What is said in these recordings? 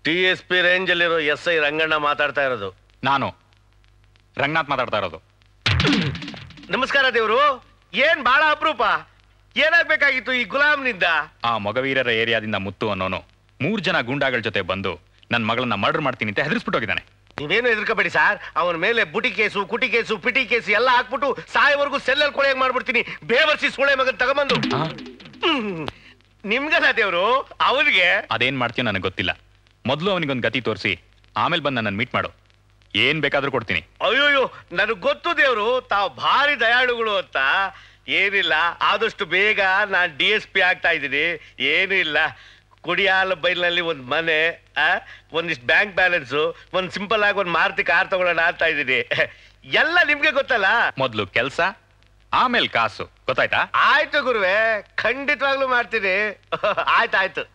T S P range ಅಲ್ಲಿರೋ S I Ranganna ಮಾತಾಡ್ತಾ ಇರೋದು ನಾನು ರಂಗನಾಥ್ ಮಾತಾಡ್ತಾ ಇರೋದು ನಮಸ್ಕಾರ ದೇವ್ರು ಏನ್ ಬಾಳ ಅಪರೂಪ ಏನಾಗ್ಬೇಕಾಗಿತ್ತು ಈ ಗುಲಾಮ್ನಿಂದ ಆ ಮೊಗವೀರರ ಏರಿಯಾದಿಂದ ಮುತ್ತು ಅನ್ನೋನು ಮೂರ್ ಜನ ಗೂಂಡಾಗಳ ಜೊತೆ ಬಂದು ನನ್ನ ಮಗಳನ್ನ ಮರ್ಡರ್ ಮಾಡ್ತೀನಿ ಅಂತ ಹೆದರ್ಸ್ಬಿಟ್ಟೋಗಿದ್ದಾನೆ ನೀವೇನು ಹೆದರ್ಕಬೇಡಿ ಸರ್ ಅವನ ಮೇಲೆ ಬುಟಿ ಕೇಸು ಕುಟಿ ಕೇಸು ಪಿಟಿ ಕೇಸು ಎಲ್ಲ ಹಾಕ್ಬಿಟ್ಟು ಸಾಯವರೆಗೂ ಸೆಲ್ಲಲ್ಲಿ ಕೊಳೆಯಾಗಿ ಮಾಡ್ಬಿಡ್ತೀನಿ ಬೇವರ್ಸಿ ಸೂಳೆ ಮಗನ್ ತಗೊಂಬಂದು ಹ್ಮ್. ನಿಮ್ಗಲ್ಲ ದೇವ್ರು ಅವನಿಗೆ ಅದೇನ್ ಮಾಡ್ತೀಯೋ ನನಗೆ ಗೊತ್ತಿಲ್ಲ ಮೊದಲು ಅವನಿಗೊಂದು ಗತಿ ತೋರಿಸಿ ಆಮೇಲೆ ಬಂದು ನನ್ನ ಮೀಟ್ ಮಾಡು ಏನ್ ಬೇಕಾದ್ರೂ ಕೊಡ್ತೀನಿ ಅಯ್ಯೋಯ್ಯೋ ನನಗ್ ಗೊತ್ತು ದೇವ್ರು ತಾವು ಭಾರಿ ದಯಾಳುಗಳು ಅಂತ ಏನಿಲ್ಲ ಆದಷ್ಟು ಬೇಗ ನಾನ್ ಡಿ ಎಸ್ ಪಿ ಆಗ್ತಾ ಇದ್ದೀನಿ ಏನು ಇಲ್ಲ ಕುಡಿಯಾಲ ಬೈಲ್ನಲ್ಲಿ ಒಂದ್ ಮನೆ ಆ, ಒಂದಿಷ್ಟು ಬ್ಯಾಂಕ್ ಬ್ಯಾಲೆನ್ಸು ಒಂದ್ ಸಿಂಪಲ್ ಆಗಿ ಒಂದ್ ಮಾರುತಿ ಕಾರ್ ತಗೊಳ್ಳೋಣ ಅಂತ ಇದ್ದೀನಿ ಎಲ್ಲ ನಿಮ್ಗೆ ಗೊತ್ತಲ್ಲ ಮೊದಲು ಕೆಲ್ಸ ಆಮೇಲೆ ಕಾಸು ಗೊತ್ತಾಯ್ತಾ ಆಯ್ತು ಗುರುವೆ ಖಂಡಿತವಾಗ್ಲೂ ಮಾಡ್ತೀನಿ ಆಯ್ತಾಯ್ತು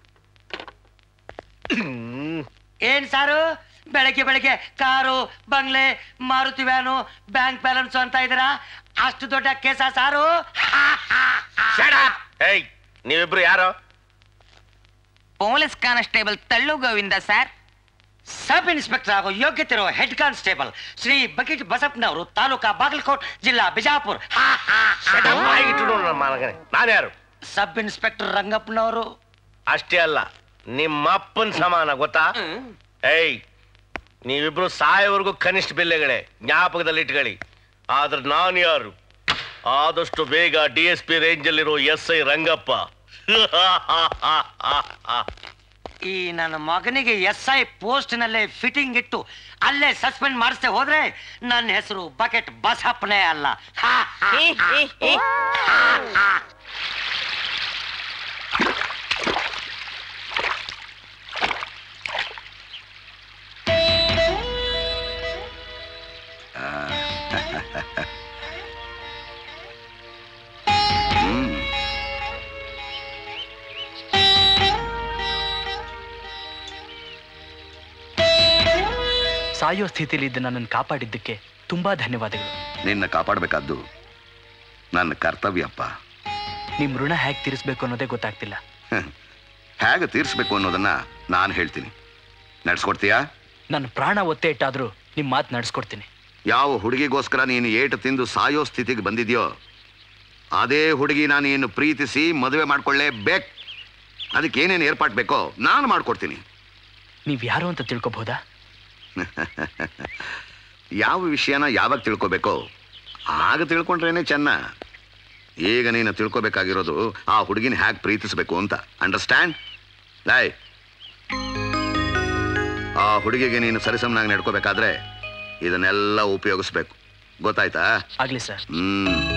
ಹ್ಮ್. ಏನ್ ಸಾರು ಬೆಳಗ್ಗೆ ಬೆಳಗ್ಗೆ ಕಾರು ಬಂಗ್ಲೆ ಮಾರುತಿ ವ್ಯಾನು ಬ್ಯಾಂಕ್ ಬ್ಯಾಲೆನ್ಸ್ ಅಂತ ಇದೀರಾ ಅಷ್ಟು ದೊಡ್ಡ ಕೇಸ ಸಾರು Shut up! ಏಯ್ ನೀವಿಬ್ರು ಯಾರು ಪೊಲೀಸ್ ಕಾನ್ಸ್ಟೇಬಲ್ ತಳ್ಳು ಗೋವಿಂದ ಸರ್ ಸಬ್ ಇನ್ಸ್ಪೆಕ್ಟರ್ ಆಗೋ ಯೋಗ್ಯತೆ ಇರೋ ಹೆಡ್ ಕಾನ್ಸ್ಟೇಬಲ್ ಶ್ರೀ ಬಕೀಟ್ ಬಸಪ್ಪನವರು ತಾಲೂಕಾ ಬಾಗಲಕೋಟ್ ಜಿಲ್ಲಾ ಬಿಜಾಪುರ್ Shut up, ಬಾಯಿಗಿಟ್ಟು ನೋಡು ನನ್ನ ಮಗನೇ. ನಾನ್ಯಾರು ಸಬ್ ಇನ್ಸ್ಪೆಕ್ಟರ್ ರಂಗಪ್ಪನವರು ಅಷ್ಟೇ ಅಲ್ಲ ನಿಮ್ಮಪ್ಪನ್ ಸಮಾನ ಗೊತ್ತಾ ಏಯ್ ನೀವಿಬ್ರು ಸಾಯೋವರೆಗೂ ಕನಿಷ್ಠ ಬೆಲೆಗಳೇ ಜ್ಞಾಪಕದಲ್ಲಿ ಇಟ್ಕೊಳ್ಳಿ ಆದ್ರೆ ನಾನು ಯಾರು ಆದಷ್ಟು ಬೇಗ ಡಿ ಎಸ್ ಪಿ ರೇಂಜ್ ಅಲ್ಲಿರೋ ಎಸ್ ಐ ರಂಗಪ್ಪ ಈ ನನ್ನ ಮಗನಿಗೆ ಎಸ್ ಐ ಪೋಸ್ಟ್ ನಲ್ಲೇ ಫಿಟ್ಟಿಂಗ್ ಇಟ್ಟು ಅಲ್ಲೇ ಸಸ್ಪೆಂಡ್ ಮಾಡಿಸ್ದೆ ಹೋದ್ರೆ ನನ್ನ ಹೆಸರು ಬಕೆಟ್ ಬಸಪ್ಪನೇ ಅಲ್ಲ ಹಾ, ಹಾ, ಹಾ. ಸಾಯೋ ಸ್ಥಿತಿಲಿದ್ದ ನನ್ನನ್ನು ಕಾಪಾಡಿದ್ದಕ್ಕೆ ತುಂಬಾ ಧನ್ಯವಾದಗಳು ನಿನ್ನ ಕಾಪಾಡಬೇಕಾದ್ದು ನನ್ನ ಕರ್ತವ್ಯಪ್ಪ ನಿಮ್ ಋಣ ಹೇಗೆ ತೀರಿಸ್ಬೇಕು ಅನ್ನೋದೇ ಗೊತ್ತಾಗ್ತಿಲ್ಲ ಹೇಗೆ ತೀರಿಸ್ಬೇಕು ಅನ್ನೋದನ್ನ ನಾನು ಹೇಳ್ತೀನಿ ನಡ್ಸ್ಕೊಡ್ತೀಯಾ ನನ್ನ ಪ್ರಾಣ ಒತ್ತೆ ಇಟ್ಟಾದ್ರೂ ನಿಮ್ ಮಾತು ನಡೆಸ್ಕೊಡ್ತೀನಿ ಯಾವ ಹುಡುಗಿಗೋಸ್ಕರ ನೀನು ಏಟು ತಿಂದು ಸಾಯೋ ಸ್ಥಿತಿಗೆ ಬಂದಿದ್ಯೋ ಅದೇ ಹುಡುಗಿ ನಾನು ಇನ್ನು ಪ್ರೀತಿಸಿ ಮದುವೆ ಮಾಡ್ಕೊಳ್ಳೇಬೇಕು ಅದಕ್ಕೆ ಏನೇನು ಏರ್ಪಾಟ್ ಬೇಕೋ ನಾನು ಮಾಡ್ಕೊಡ್ತೀನಿ ನೀವ್ ಯಾರು ಅಂತ ತಿಳ್ಕೊಬಹುದಾ ಯಾವ ವಿಷಯನ ಯಾವಾಗ ತಿಳ್ಕೊಬೇಕೋ ಆಗ ತಿಳ್ಕೊಂಡ್ರೇನೆ ಚೆನ್ನ ಈಗ ನೀನು ತಿಳ್ಕೊಬೇಕಾಗಿರೋದು ಆ ಹುಡುಗಿನ ಹ್ಯಾಕ್ ಪ್ರೀತಿಸ್ಬೇಕು ಅಂತ ಅಂಡರ್ಸ್ಟ್ಯಾಂಡ್ ಲಾಯ್ ಆ ಹುಡುಗಿಗೆ ನೀನು ಸರಿಸಮನಾಗಿ ನಡ್ಕೋಬೇಕಾದ್ರೆ ಇದನ್ನೆಲ್ಲ ಉಪಯೋಗಿಸ್ಬೇಕು ಗೊತ್ತಾಯ್ತಾ ಆಗ್ಲಿ ಸರ್ ಹ್ಮ್